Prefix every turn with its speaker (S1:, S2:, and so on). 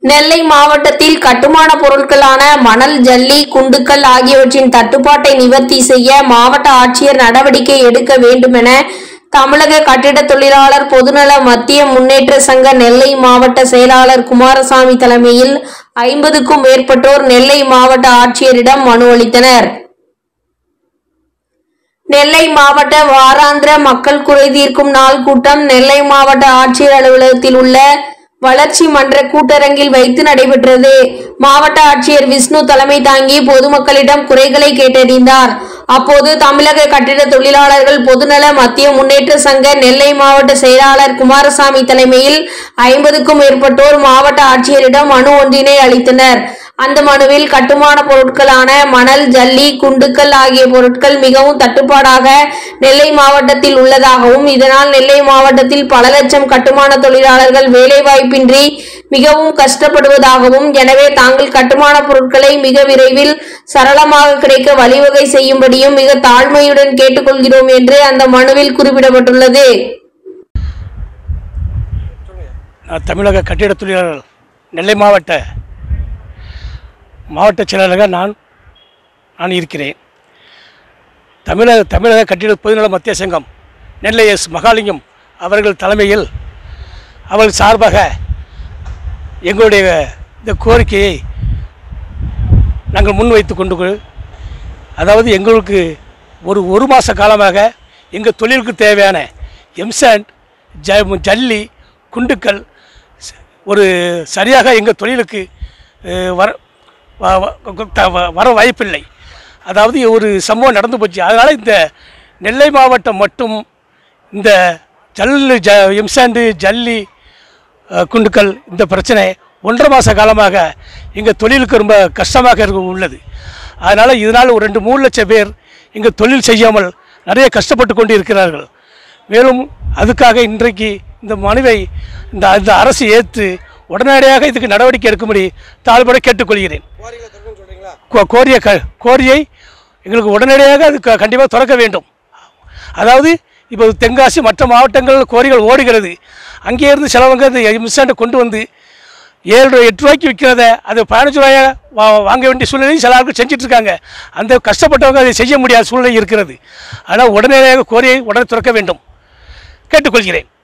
S1: நெல்லை மாவட்டத்தில் கட்டுமான பொருட்களான மணல் ஜல்லி குண்டுக்கல் ஆகியவற்றின் தட்டுப்பாட்டை நிவர்த்தி செய்ய மாவட்ட ஆட்சியர் நடவடிக்கை எடுக்க வேண்டுமென தமிழக கட்டிட தொழிலாளர் பொதுநல மத்திய முன்னேற்ற சங்க நெல்லை மாவட்ட செயலாளர் குமாரசாமி தலைமையில் ஐம்பதுக்கும் மேற்பட்டோர் நெல்லை மாவட்ட ஆட்சியரிடம் மனு அளித்தனர் நெல்லை மாவட்ட வாராந்திர மக்கள் குறை தீர்க்கும் நாள் கூட்டம் நெல்லை மாவட்ட ஆட்சியர் அலுவலகத்தில் உள்ள வளர்ச்சி மன்ற கூட்டரங்கில் வைத்து நடைபெற்றது மாவட்ட ஆட்சியர் விஷ்ணு தலைமை தாங்கி பொதுமக்களிடம் குறைகளை கேட்டறிந்தார் அப்போது தமிழக கட்டிட தொழிலாளர்கள் பொதுநல மத்திய முன்னேற்ற சங்க நெல்லை மாவட்ட செயலாளர் குமாரசாமி தலைமையில் ஐம்பதுக்கும் மேற்பட்டோர் மாவட்ட ஆட்சியரிடம் மனு ஒன்றினை அளித்தனர் அந்த மனுவில் கட்டுமான பொருட்களான மணல் ஜல்லி குண்டுக்கல் ஆகிய பொருட்கள் மிகவும் தட்டுப்பாடாக நெல்லை மாவட்டத்தில் உள்ளதாகவும் இதனால் நெல்லை மாவட்டத்தில் பல லட்சம் கட்டுமான தொழிலாளர்கள் வேலைவாய்ப்பின்றி மிகவும் கஷ்டப்படுவதாகவும் எனவே தாங்கள் கட்டுமான பொருட்களை மிக விரைவில் சரளமாக கிடைக்க வழிவகை செய்யும்படியும் மிக தாழ்மையுடன் கேட்டுக்கொள்கிறோம் என்று அந்த மனுவில் குறிப்பிடப்பட்டுள்ளது
S2: நான் தமிழக கட்டிட தொழிலாளர் நெல்லை மாவட்ட மாவட்ட செயலாளராக நான் நான் இருக்கிறேன் தமிழக தமிழக கட்டிட பொதுநல மத்திய சங்கம் நெல்லை எஸ் மகாலிங்கம் அவர்கள் தலைமையில் அவர்கள் சார்பாக எங்களுடைய இந்த கோரிக்கையை நாங்கள் முன்வைத்து கொண்டு அதாவது எங்களுக்கு ஒரு ஒரு மாத காலமாக எங்கள் தொழிலுக்கு தேவையான எம்சாண்ட் ஜ ஜல்லி குண்டுக்கல் ச- ஒரு சரியாக எங்கள் தொழிலுக்கு அஹ், வர வ- வ- த- வ- வர வாய்ப்பில்லை அதாவது ஒரு சம்பவம் நடந்து போச்சு அதனால் இந்த நெல்லை மாவட்டம் மட்டும் இந்த ஜல்லு ஜ எம்சாண்டு ஜல்லி அஹ், குண்டுக்கல் இந்த பிரச்சனை ஒன்றரை மாத காலமாக எங்கள் தொழிலுக்கு ரொம்ப கஷ்டமாக இருக்க உள்ளது அதனால் இதனால் ஒரு ரெண்டு மூணு லட்சம் பேர் எங்கள் தொழில் செய்யாமல் நிறைய கஷ்டப்பட்டு கொண்டு இருக்கிறார்கள் மேலும் அதுக்காக இன்றைக்கு இந்த மனுவை இந்த இந்த அரசு ஏற்று உடனடியாக இதுக்கு நடவடிக்கை எடுக்கும்படி தாழ்பட கேட்டுக்கொள்கிறேன் கோ- கோரிய க கோரியை எங்களுக்கு உடனடியாக அது கண்டிப்பாக திறக்க வேண்டும் அதாவது இப்போ தென்காசி மற்ற மாவட்டங்களில் கோரிகள் ஓடுகிறது அங்கே இருந்து சிலவங்க இந்த மிஸ்ஸாண்டை கொண்டு வந்து ஏழு ரூபாய் எட்டு ரூபாய்க்கு விற்கிறத அது பதினஞ்சு ரூபாயை வா வாங்க வேண்டிய சூழ்நிலையும் சில ஆட்கள் செஞ்சுட்டு இருக்காங்க அந்த கஷ்டப்பட்டவங்க அதை செய்ய முடியாத சூழ்நிலை இருக்கிறது ஆனால் உடனடியாக கோரியை உடனே திறக்க வேண்டும் கேட்டுக்கொள்கிறேன்